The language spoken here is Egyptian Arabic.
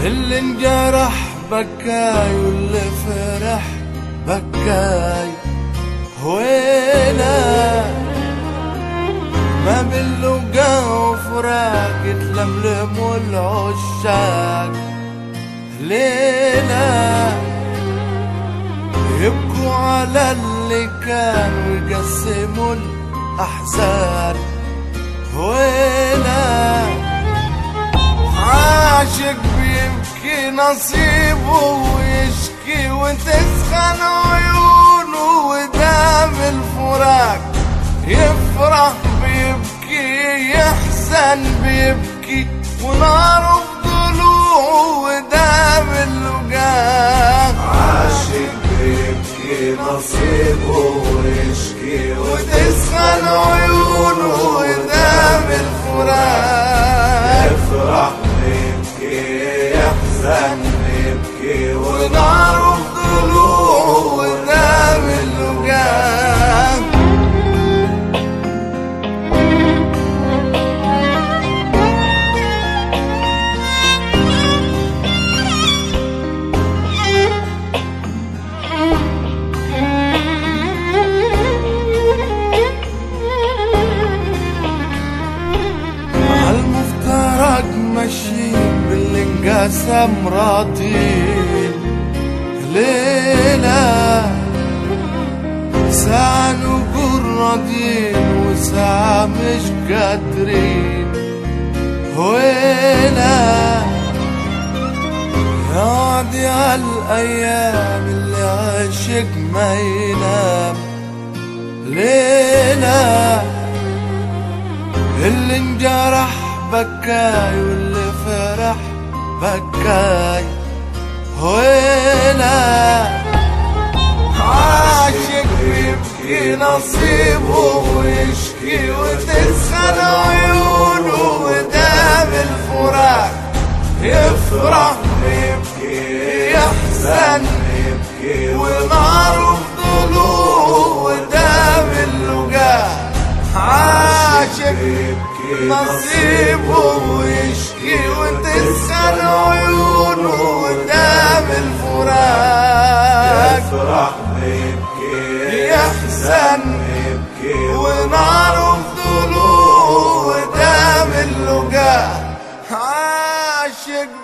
اللي انجرح بكاي واللي فرح بكاي وينا ما باللقا وفراق تلملموا العشاق لينا يبكوا على اللي كان ويقسموا الأحزان وينا عاشق بيبكي نصيبه ويشكي وتسخن عيونه ودام الفراق يفرح بيبكي يحزن بيبكي وناره في ضلوعه ودام اللقاء عاشق بيبكي نصيبه ويشكي وتسخن عيونه ودام الفراق يفرح بيبكي يحزن بيبكي وناره في ضلوعه ودام اللقاء عالمفترق ماشيين باللي انقسم راضين ليلة ساعة نقول راضين وساعة مش قادرين ويلا يا وعدي عالأيام اللي عاشق ما ينام ليلة اللي انجرح بكاي واللي فرح بكاي ويلا عاشق بيبكي نصيبه ويشكي وتسخن عيونه ودام الفراق يفرح بيبكي يحزن بيبكي وناره في ضلوعه ودام اللقاء عاشق بيبكي نصيبه ويشكي وتسخن عيونه ودام الفراق يفرح بيبكي يحزن بيبكي وناره في ضلوعه ودام اللقاء عاشق